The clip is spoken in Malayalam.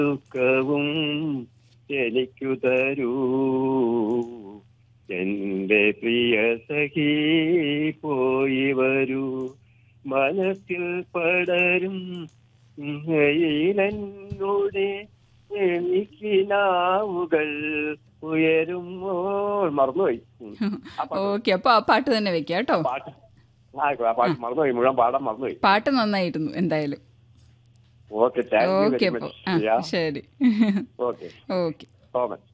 ദുഃഖവും എനിക്കു തരൂ എന്റെ പ്രിയ സഖി പോയി വരൂ മനസ്സിൽ പടരും എന്നോടെ എനിക്കിനാവുകൾ ഉയരുമ്പോൾ മറന്നുപോയി ഉം. ആ പാട്ട് ഓക്കെ അപ്പൊ ആ പാട്ട് തന്നെ വെക്കാം കേട്ടോ പാട്ട് ആ ആ പാട്ട് മറന്നുപോയി മുഴുവൻ പാടാൻ മറന്നുപോയി പാട്ട് നന്നായിരുന്നു എന്തായാലും okay thank you okay very അപ്പൊ മച്ച് ആ ശരി ഓക്കെ ഓക്കെ സോ മച്ച്